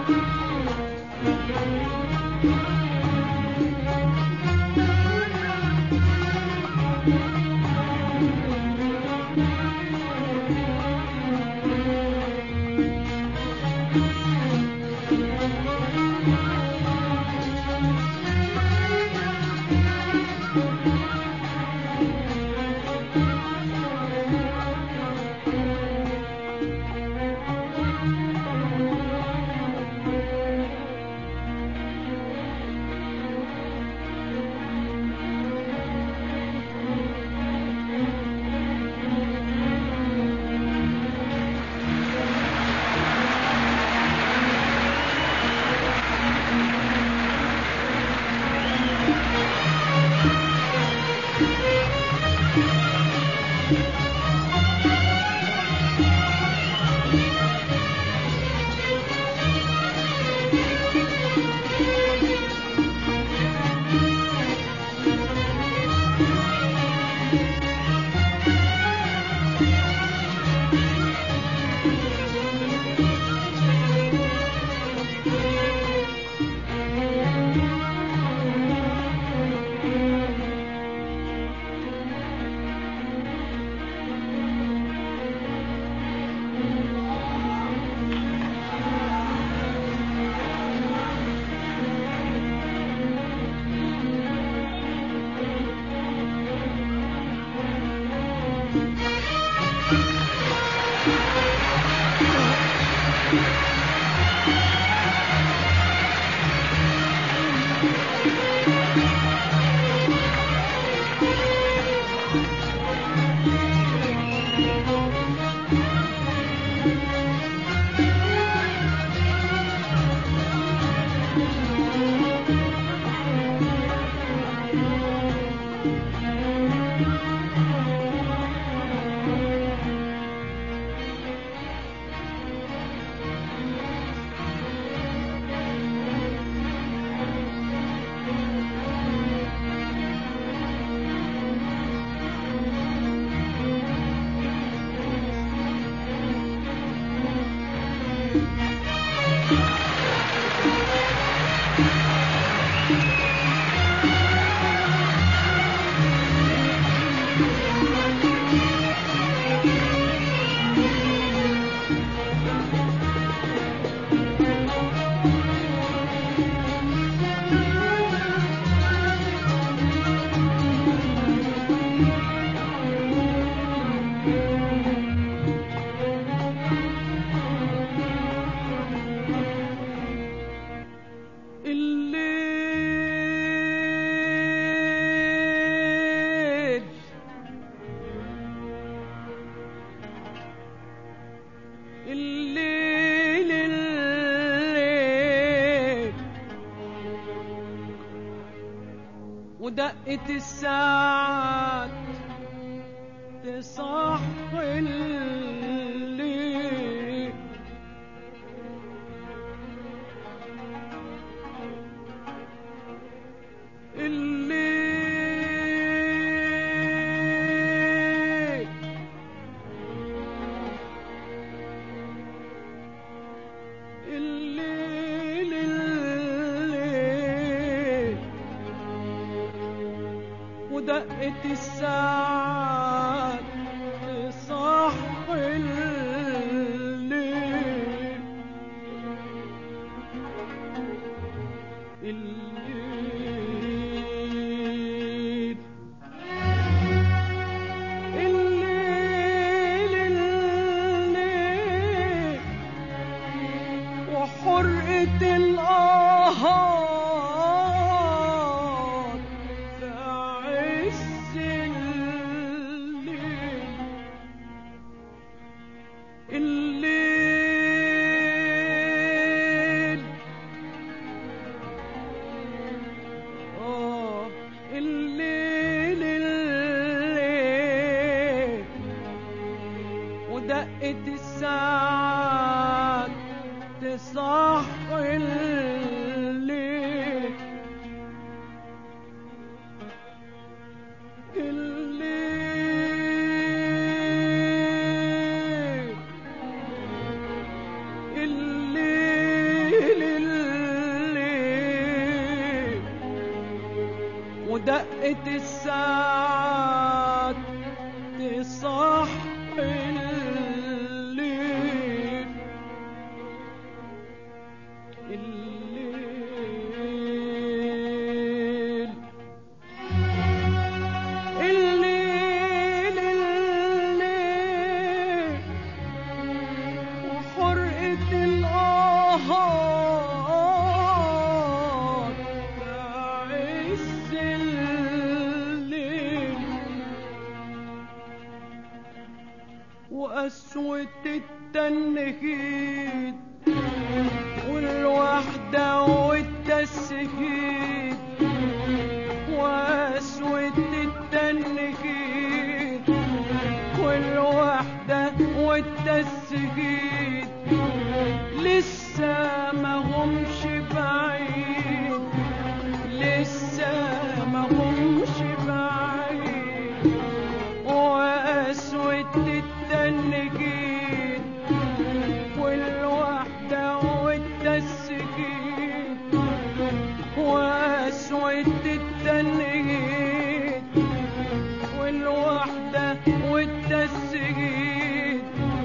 الليل الليل الليل ودقة الساعات تصحي الليل الليل الليل الليل ودقة الساعات تصحي الليل الليل الليل الليل وحرقة الآهات في عز الليل الليل آه الليل الليل ودقة الساعات تصحي الليل الليل الليل ودقة الساعات تصحي الليل الليل الليل الليل وحرقة الآهات بعز الليل وقسوة التنهيد والوحدة والتسهيد وقسوة التنهيد والوحدة والتسهيد لسه ما همش بعيد لسه ما همش بعيد وقسوة التنجيد والوحدة والتسجيل وقسوة التنجيد والوحدة والتسجيل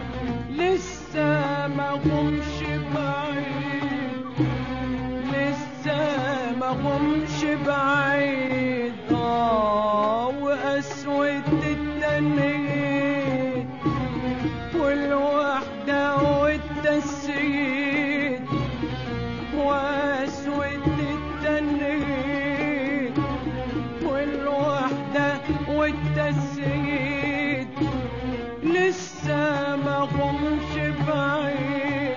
لسه ما همش بعيد لسه ما همش بعيد آه وقسوة التنجيد والوحدة والتسجيل وقسوة التنجيد والوحدة والتسجيل لسه ما همش بعيد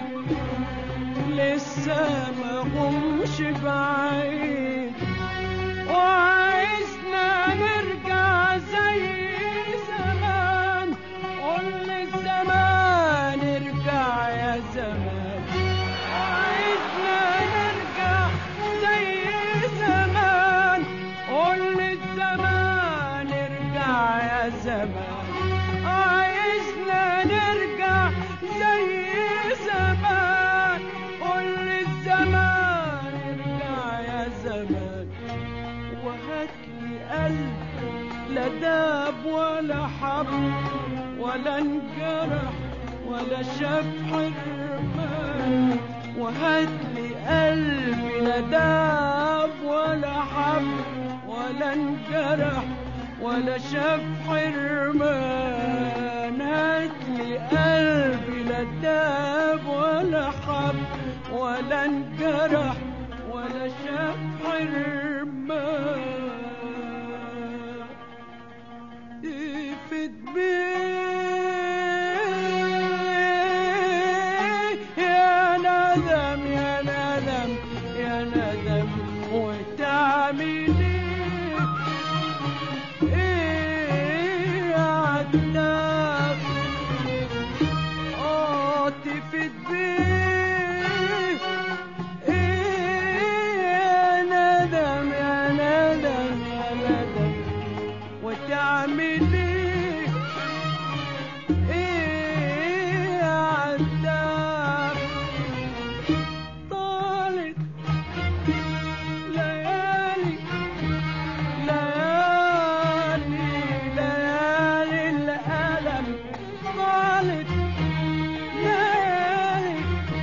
لسه ما همش بعيد وعايزنا نرجع زي زمان قول للزمان ارجع يا زمان وعايزنا نرجع زي زمان قول للزمان ارجع يا زمان عايزنا نرجع زي زمان قول للزمان ارجع يا زمان وهاتلي قلب لا داب ولا حب ولا انجرح ولا شاف حرمان وهاتلي قلبي لا داب ولا حب ولا انجرح ولا شاف حرمان هاتلي قلبي لا داب ولا حب ولا انجرح ولا شاف حرمان يفيد بيه يا ندم يا ندم يا ندم وتعمل ايه ايه يا عتاب اه تفيد بيه ايه يا ندم يا ندم يا ندم وتعمل ايه ايه يا عتاب طالت ليالي ليالي ليالي الألم طالت ليالي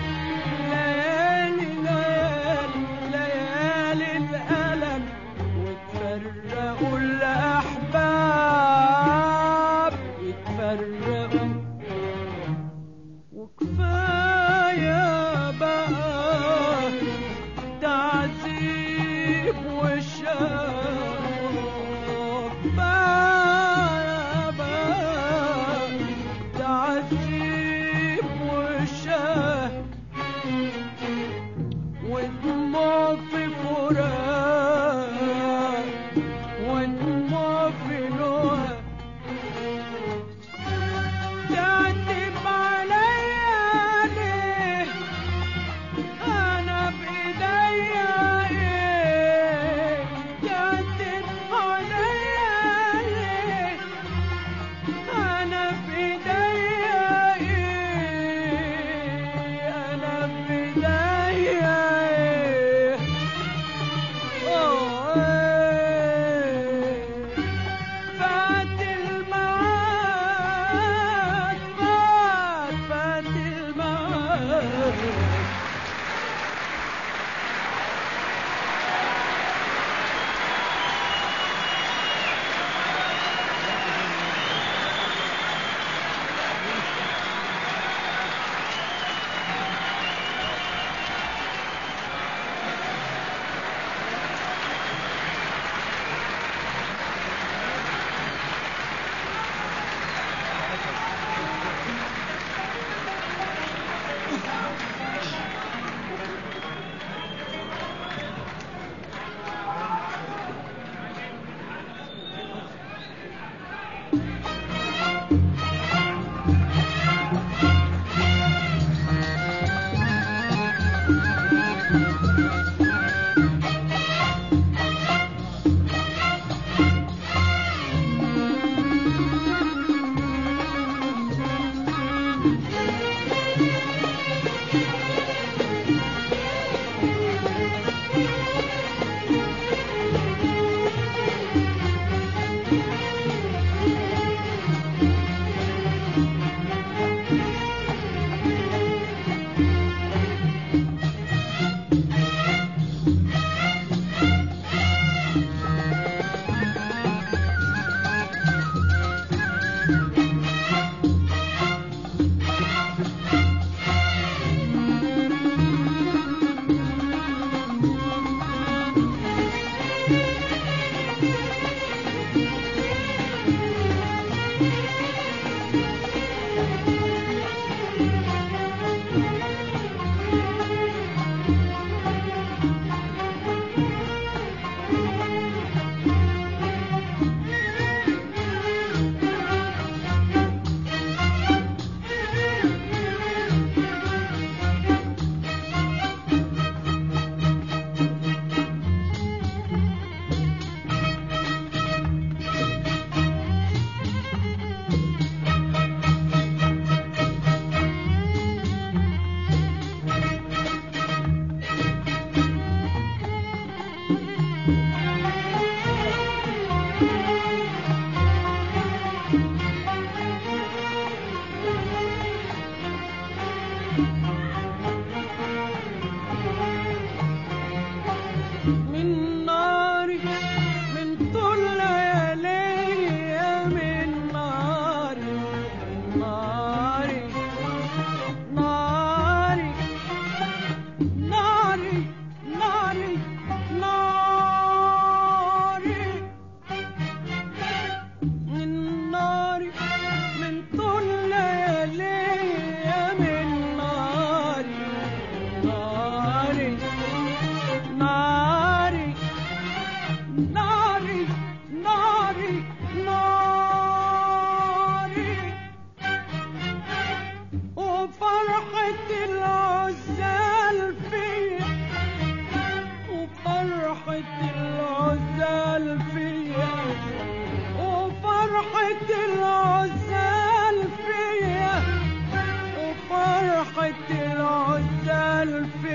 ليالي ليالي ليالي الألم وتفرقوا الأحباب يتفرقوا وكفاية بقى تعذيب وشاق كفاية بقى تعذيب وشاق ودموع في فراق ودموع في لوها تعتب عليا ليه انا بايديا ايه تعتب عليا ليه انا بايديا ايه انا بايديا ايه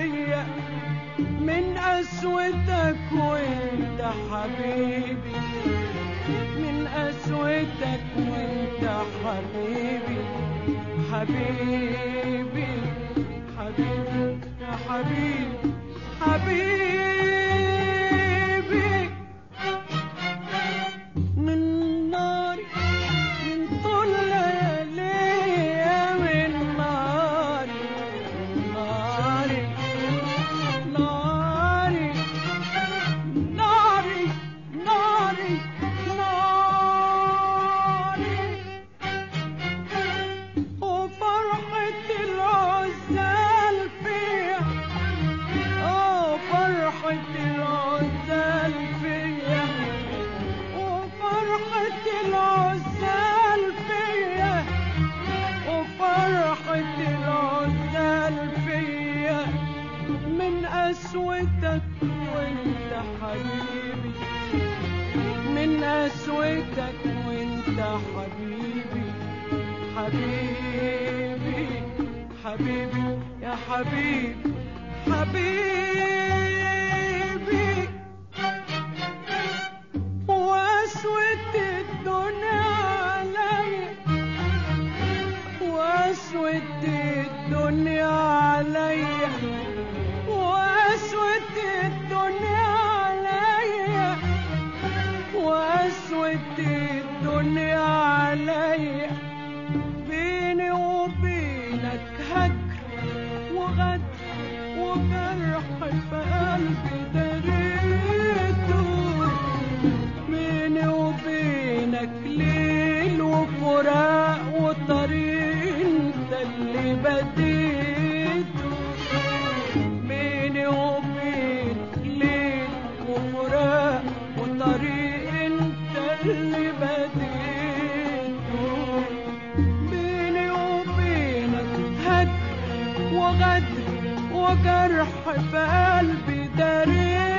فيا من قسوتك وانت حبيبي من قسوتك وانت حبيبي حبيبي حبيبي يا حبيبي حبيبي من نار من طول ليالي من نار ناري ناري ناري ناري ناري وفرحة العزال فيها اه فرحة العزال فيا وفرحة العزال فيا وفرحة العزال فيا من قسوتك وانت حبيبي من قسوتك وانت حبيبي حبيبي حبيبي يا حبيبي حبيبي واسود الدنيا عليا واسود الدنيا عليا واسود الدنيا عليا واسود الدنيا عليا بيني وبينك هجر وغدر وجرح في قلبي دريته بيني وبينك ليل وفراق وطريق انت اللي بديته بيني وبينك ليل وفراق وطريق انت اللي بديته بيني وبينك هد وغدر وجرح في قلبي داري